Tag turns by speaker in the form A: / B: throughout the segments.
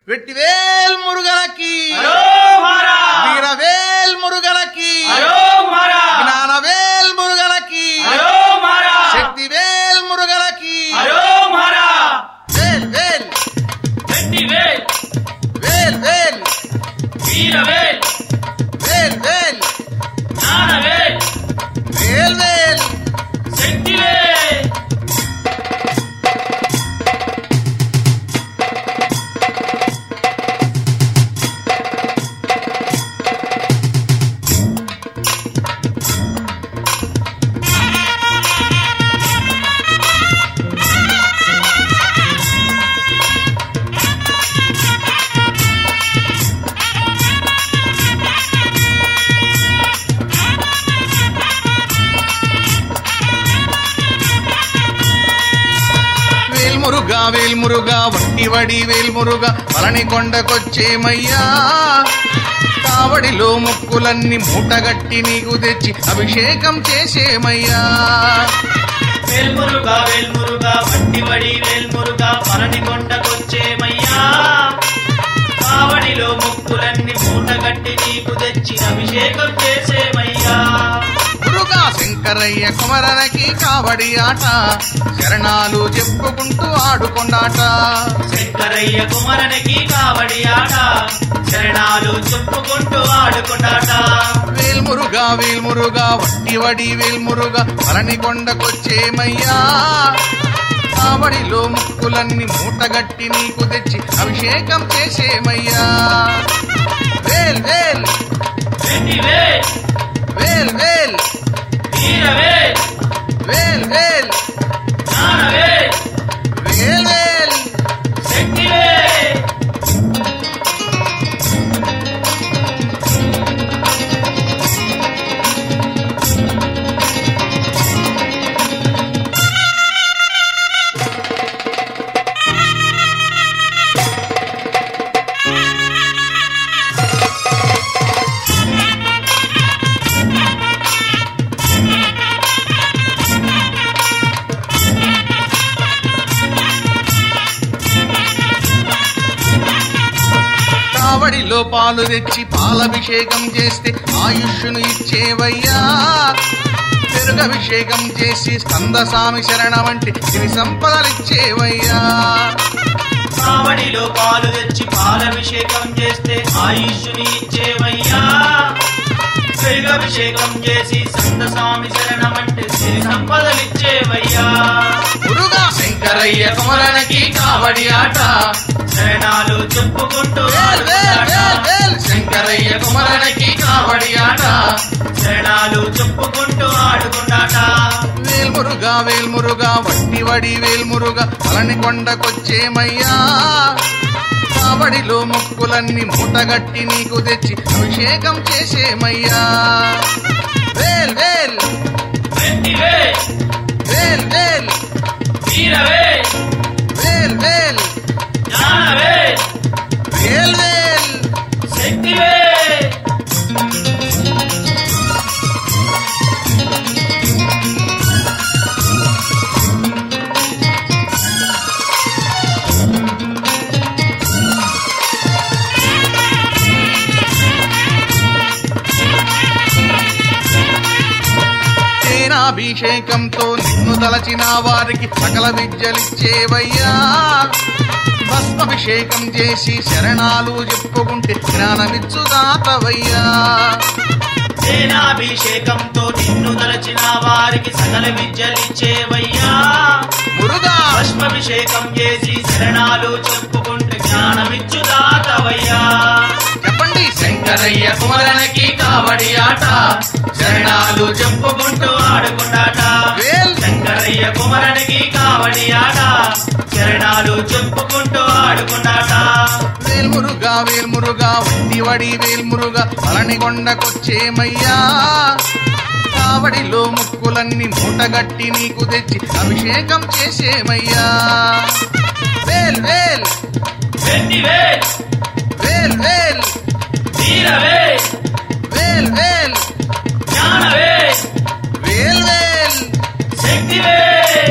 A: వెట్టివేల్ మురుగలకి
B: హరోహరా
A: వీరవేల్ మురుగలకి
B: హరోహరా
A: జ్ఞానవేల్ మురుగలకి
B: హరోహరా
A: శక్తివేల్ మురుగలకి
B: హరోహరా
A: వేల్ వేల్
B: గట్టి వేల్
A: వేల్ వేల్
B: వీర వేల్
A: వేల్ వేల్
B: జ్ఞాన వేల్
A: వేల్ వేల్
B: శక్తి వేల్
A: వేల్ మురుగా వేల్ మురుగా వట్టి వడి వేల్ మురుగా పళని కొండకొచ్చేమయ్యా కావడిలో ముక్కులన్నీ మూటగట్టి నీకు తెచ్చి అభిషేకం చేసేమయ్యా
B: వేల్మురుగా వేల్మురుగా వట్టి వడి వేల్మురుగా పరణి కొండకొచ్చేమయ్యా కావడిలో ముక్కులన్నీ మూటగట్టి నీకు తెచ్చి అభిషేకం చేసేమయ్యా
A: మురుగా శంకరయ్య కుమరనకి కావడి ఆట శరణాలు చెప్పుకుంటూ ఆడుకొండాట
B: శంకరయ్య కుమరనికి కావడి ఆట శరణాలు చెప్పుకుంటూ ఆడుకున్నాట
A: వేల్ మురుగా వేల్ మురుగా వట్టి వడి వేల్ మురుగా పళని కొండకొచ్చేమయ్యా కావడిలో ముక్కులన్నీ మూటగట్టి నీకు తెచ్చి అభిషేకం చేసేమయ్యా వేల్ వేల్
B: వెండి వేల్
A: వేల్ వేల్
B: వీర వేల్
A: వేల్ వేల్
B: జ్ఞాన వేల్
A: వేల్ వేల్
B: శక్తి వేల్
A: కావడిలో పాలు తెచ్చి పాలభిషేకం చేస్తే ఆయుష్ను ఇచ్చేవయ్యా పెరుగభిషేకం చేసి స్కందసామి శరణమంటి సిరి సంపదలిచ్చేవయ్యా
B: కావడిలో పాలు తెచ్చి పాలభిషేకం చేస్తే ఆయుష్ని ఇచ్చేవయ్యా పెరుగభిషేకం చేసి సంతస్వామి శరణమంటే సిరి సంపదలిచ్చేవయ్యా
A: మురుగా శంకరయ్య కుమరనకి కావడి ఆట
B: శరణాలు చెప్పుకుంటూ
A: వేల్ వేల్
B: ఆడుకున్నాట.
A: వేల్ వేల్ శంకరయ్య కుమరనకి కావడి ఆట
B: శరణాలు చెప్పుకుంటూ ఆడుకున్నాట
A: వేల్ మురుగా వేల్ మురుగా వట్టి వడి వేల్ మురుగా పళని కొండకొచ్చేమయ్యా కావడిలో ముక్కులన్నీ మూటగట్టి నీకు తెచ్చి అభిషేకం చేసేమయ్యా వేల్ వేల్
B: వెండి వేల్
A: వేల్ వేల్
B: వీర వేల్
A: వేల్ వేల్
B: జ్ఞాన వేల్
A: వేల్ వేల్
B: శక్తి వేల్
A: తేనాభిషేకంతో నిన్ను తలచిన వారికి సకల విద్యలిచ్చేవయ్యా భస్మభిషేకం చేసి శరణాలు చెప్పుకుంటే జ్ఞానమిచ్చు దాతవయ్యా
B: సేనాభిషేకంతో నిన్ను తలచిన వారికి సకల విద్యలిచ్చేవయ్యా
A: మురుగా
B: భస్మాభిషేకం చేసి శరణాలు చెప్పుకుంటే జ్ఞానమిచ్చు దాతవయ్యా
A: చెప్పండి శంకరయ్య కుమరనకి కావడి ఆట
B: శరణాలు చెప్పుకుంటూ ఆడుకున్నాట
A: వేల్
B: శంకరయ్య కుమరునికి కావడి ఆట శరణాలు చెప్పుకుంటూ ఆడుకున్నాట
A: వేల్మురుగా వేల్మురుగా వడ్డి వడి వేల్మురుగా పళని కొండకొచ్చేమయ్యా కావడిలో ముక్కులన్నీ మూటగట్టి నీకు తెచ్చి అభిషేకం చేసేమయ్యా వేల్ వేల్
B: వెండి వేల్
A: వేల్ వేల్
B: వీర వేల్
A: వేల్ వేల్
B: జ్ఞాన వేల్
A: వేల్ వేల్
B: శక్తి వేల్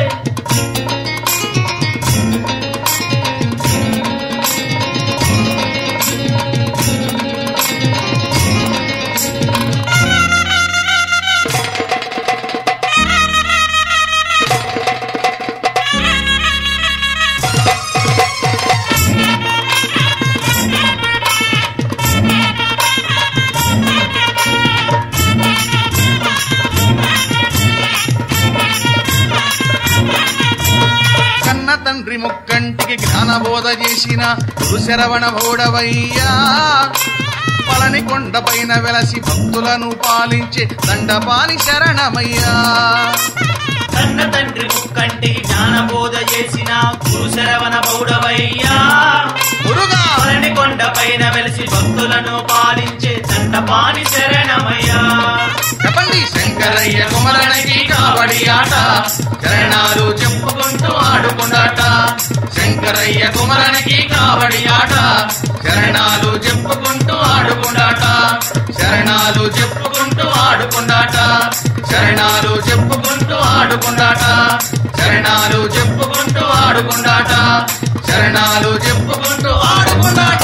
A: జ్ఞానబోధ చేసిన గురుశరవణ భౌడవయ్యా పళని కొండపైన వెలసి భక్తులను పాలించే దండపాని శరణమయ్యా
B: కన్న తండ్రి ముక్కంటికి జ్ఞానబోధ చేసిన గురు శరవణ బౌడవయ్యా
A: మురుగా
B: పళని కొండ పైన వెలిసి భక్తులను పాలించే దండపాని శరణమయ్యా
A: చెప్పండి శంకరయ్య కుమరణకి కావడి ఆట చరణాలు చెప్పుకుంటూ ఆడుకుండాట శంకరయ్య కుమరణకి కావడి ఆట చరణాలు చెప్పుకుంటూ ఆడుకుండాట శరణాలు చెప్పుకుంటూ ఆడుకుండాట శరణాలు చెప్పుకుంటూ ఆడుకుండాట శరణాలు చెప్పుకుంటూ ఆడుకుండాట శరణాలు చెప్పుకుంటూ ఆడుకుండాట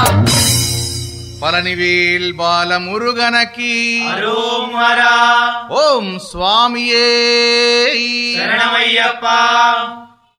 A: పళనివేల్ బాలమురుగనకి
B: హరోం హరా
A: ఓం స్వామియే
B: శరణమయ్యప్ప